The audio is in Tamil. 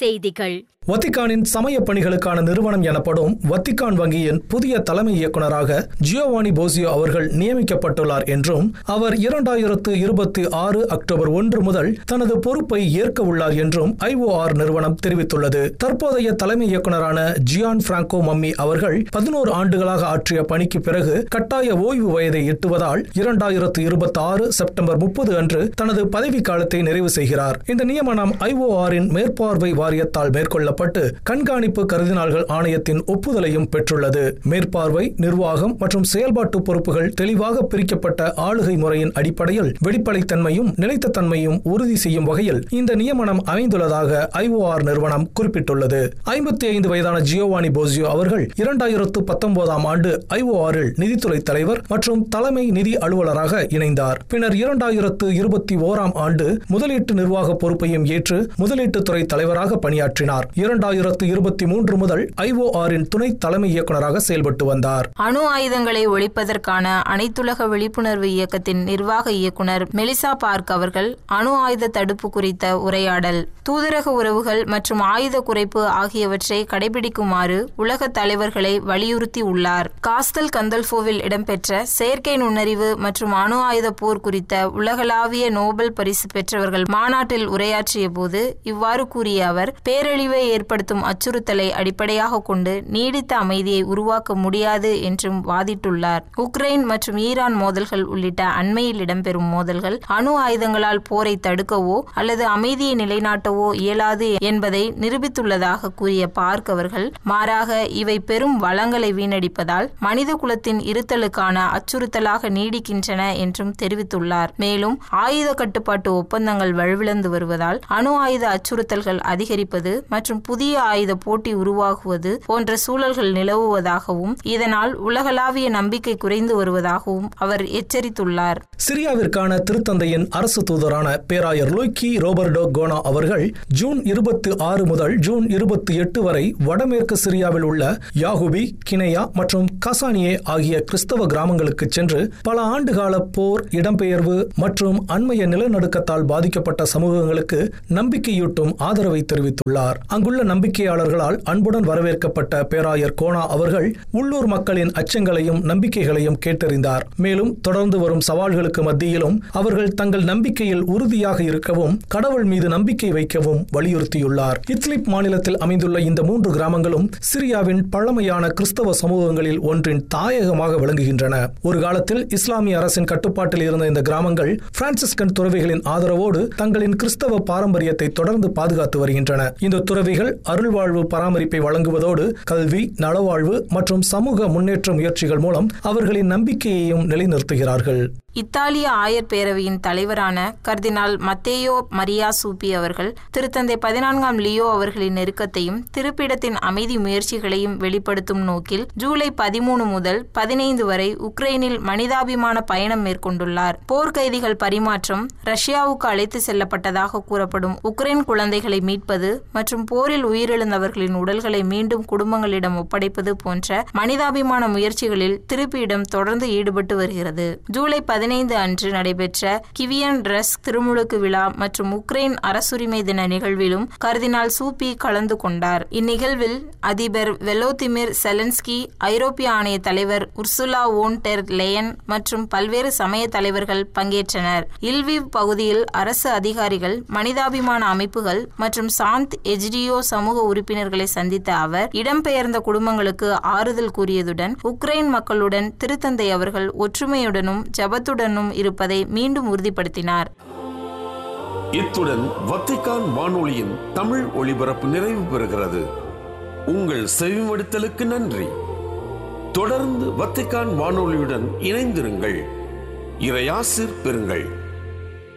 செய்திகள் வத்திக்கானின் சமய பணிகளுக்கான நிறுவனம் எனப்படும் வத்திக்கான் வங்கியின் புதிய தலைமை இயக்குநராக ஜியோவானி போசியோ அவர்கள் நியமிக்கப்பட்டுள்ளார் என்றும் அவர் இரண்டாயிரத்து இருபத்தி ஆறு அக்டோபர் ஒன்று முதல் தனது பொறுப்பை ஏற்க உள்ளார் என்றும் ஐஓஆர் நிறுவனம் தெரிவித்துள்ளது தற்போதைய தலைமை இயக்குநரான ஜியான் பிராங்கோ மம்மி அவர்கள் பதினோரு ஆண்டுகளாக ஆற்றிய பணிக்கு பிறகு கட்டாய ஓய்வு வயதை எட்டுவதால் இரண்டாயிரத்து இருபத்தி ஆறு செப்டம்பர் முப்பது அன்று தனது பதவி காலத்தை நிறைவு செய்கிறார் இந்த நியமனம் ஐஓஆரின் மேற்பார்வை வாரியத்தால் மேற்கொள்ள கொள்ளப்பட்டு கண்காணிப்பு கருதினாள்கள் ஆணையத்தின் ஒப்புதலையும் பெற்றுள்ளது மேற்பார்வை நிர்வாகம் மற்றும் செயல்பாட்டு பொறுப்புகள் தெளிவாக பிரிக்கப்பட்ட ஆளுகை முறையின் அடிப்படையில் வெளிப்படைத்தன்மையும் நிலைத்த தன்மையும் உறுதி செய்யும் வகையில் இந்த நியமனம் அமைந்துள்ளதாக ஐஓஆர் நிறுவனம் குறிப்பிட்டுள்ளது ஐம்பத்தி ஐந்து வயதான ஜியோவானி போசியோ அவர்கள் இரண்டாயிரத்து பத்தொன்பதாம் ஆண்டு ஐஓஆரில் நிதித்துறை தலைவர் மற்றும் தலைமை நிதி அலுவலராக இணைந்தார் பின்னர் இரண்டாயிரத்து இருபத்தி ஓராம் ஆண்டு முதலீட்டு நிர்வாக பொறுப்பையும் ஏற்று முதலீட்டுத்துறை தலைவராக பணியாற்றினார் இரண்டாயிரத்து இருபத்தி மூன்று முதல் ஐஓஆரின் துணை தலைமை இயக்குநராக செயல்பட்டு வந்தார் அணு ஆயுதங்களை ஒழிப்பதற்கான அனைத்துலக விழிப்புணர்வு இயக்கத்தின் நிர்வாக இயக்குனர் மெலிசா பார்க் அவர்கள் அணு ஆயுத தடுப்பு குறித்த உரையாடல் தூதரக உறவுகள் மற்றும் ஆயுத குறைப்பு ஆகியவற்றை கடைபிடிக்குமாறு உலக தலைவர்களை வலியுறுத்தி உள்ளார் காஸ்தல் கந்தல்போவில் இடம்பெற்ற செயற்கை நுண்ணறிவு மற்றும் அணு ஆயுத போர் குறித்த உலகளாவிய நோபல் பரிசு பெற்றவர்கள் மாநாட்டில் உரையாற்றிய போது இவ்வாறு கூறிய அவர் பேரழிவை ஏற்படுத்தும் அச்சுறுத்தலை அடிப்படையாக கொண்டு நீடித்த அமைதியை உருவாக்க முடியாது என்றும் வாதிட்டுள்ளார் உக்ரைன் மற்றும் ஈரான் மோதல்கள் உள்ளிட்ட அண்மையில் இடம்பெறும் மோதல்கள் அணு ஆயுதங்களால் போரை தடுக்கவோ அல்லது அமைதியை நிலைநாட்டவோ இயலாது என்பதை நிரூபித்துள்ளதாக கூறிய பார்க் அவர்கள் மாறாக இவை பெரும் வளங்களை வீணடிப்பதால் மனித குலத்தின் இருத்தலுக்கான அச்சுறுத்தலாக நீடிக்கின்றன என்றும் தெரிவித்துள்ளார் மேலும் ஆயுத கட்டுப்பாட்டு ஒப்பந்தங்கள் வலுவிழந்து வருவதால் அணு ஆயுத அச்சுறுத்தல்கள் அதிகரிப்பது மற்றும் புதிய ஆயுத போட்டி உருவாகுவது போன்ற சூழல்கள் நிலவுவதாகவும் இதனால் உலகளாவிய நம்பிக்கை குறைந்து வருவதாகவும் அவர் எச்சரித்துள்ளார் சிரியாவிற்கான திருத்தந்தையின் அரசு தூதரான பேராயர் லூக்கி ரோபர்டோ கோனா அவர்கள் ஜூன் இருபத்தி ஆறு முதல் ஜூன் இருபத்தி எட்டு வரை வடமேற்கு சிரியாவில் உள்ள யாகுபி கினையா மற்றும் கசானியே ஆகிய கிறிஸ்தவ கிராமங்களுக்கு சென்று பல ஆண்டுகால போர் இடம்பெயர்வு மற்றும் அண்மைய நிலநடுக்கத்தால் பாதிக்கப்பட்ட சமூகங்களுக்கு நம்பிக்கையூட்டும் ஆதரவை தெரிவித்துள்ளார் அங்குள்ள நம்பிக்கையாளர்களால் அன்புடன் வரவேற்கப்பட்ட பேராயர் கோனா அவர்கள் உள்ளூர் மக்களின் அச்சங்களையும் நம்பிக்கைகளையும் கேட்டறிந்தார் மேலும் தொடர்ந்து வரும் சவால்களுக்கு மத்தியிலும் அவர்கள் தங்கள் நம்பிக்கையில் உறுதியாக இருக்கவும் கடவுள் மீது நம்பிக்கை வைக்கவும் வலியுறுத்தியுள்ளார் இத்லிப் மாநிலத்தில் அமைந்துள்ள இந்த மூன்று கிராமங்களும் சிரியாவின் பழமையான கிறிஸ்தவ சமூகங்களில் ஒன்றின் தாயகமாக விளங்குகின்றன ஒரு காலத்தில் இஸ்லாமிய அரசின் கட்டுப்பாட்டில் இருந்த இந்த கிராமங்கள் பிரான்சிஸ்கன் துறவிகளின் ஆதரவோடு தங்களின் கிறிஸ்தவ பாரம்பரியத்தை தொடர்ந்து பாதுகாத்து வருகின்றன இந்த துறவிகள் அருள்வாழ்வு பராமரிப்பை வழங்குவதோடு கல்வி நலவாழ்வு மற்றும் சமூக முன்னேற்ற முயற்சிகள் மூலம் அவர்களின் நம்பிக்கையையும் நிலைநிறுத்துகிறார்கள் இத்தாலிய ஆயர் பேரவையின் தலைவரான கர்தினால் மத்தேயோ மரியா சூப்பி அவர்கள் திருத்தந்தை பதினான்காம் லியோ அவர்களின் நெருக்கத்தையும் திருப்பிடத்தின் அமைதி முயற்சிகளையும் வெளிப்படுத்தும் நோக்கில் ஜூலை பதிமூணு முதல் பதினைந்து வரை உக்ரைனில் மனிதாபிமான பயணம் மேற்கொண்டுள்ளார் போர்க்கைதிகள் பரிமாற்றம் ரஷ்யாவுக்கு அழைத்து செல்லப்பட்டதாக கூறப்படும் உக்ரைன் குழந்தைகளை மீட்பது மற்றும் போரில் உயிரிழந்தவர்களின் உடல்களை மீண்டும் குடும்பங்களிடம் ஒப்படைப்பது போன்ற மனிதாபிமான முயற்சிகளில் திருப்பியிடம் தொடர்ந்து ஈடுபட்டு வருகிறது ஜூலை பதினைந்து அன்று நடைபெற்ற கிவியன் ரஸ் திருமுழுக்கு விழா மற்றும் உக்ரைன் அரசுரிமை தின நிகழ்விலும் கர்தினால் சூப்பி கலந்து கொண்டார் இந்நிகழ்வில் அதிபர் வெலோதிமிர் செலன்ஸ்கி ஐரோப்பிய ஆணைய தலைவர் உர்சுலா ஓன் டெர் லேயன் மற்றும் பல்வேறு சமய தலைவர்கள் பங்கேற்றனர் இல்விவ் பகுதியில் அரசு அதிகாரிகள் மனிதாபிமான அமைப்புகள் மற்றும் சாந்த் எஜ்டியோ சமூக உறுப்பினர்களை சந்தித்த அவர் இடம்பெயர்ந்த குடும்பங்களுக்கு ஆறுதல் கூறியதுடன் உக்ரைன் மக்களுடன் திருத்தந்தை அவர்கள் ஒற்றுமையுடனும் ஜபத்துடனும் இருப்பதை மீண்டும் உறுதிப்படுத்தினார் இத்துடன் வத்திக்கான் வானொலியின் தமிழ் ஒளிபரப்பு நிறைவு பெறுகிறது உங்கள் செவிமடுத்தலுக்கு நன்றி தொடர்ந்து வத்திக்கான் வானொலியுடன் இணைந்திருங்கள் இறையாசிர் பெறுங்கள்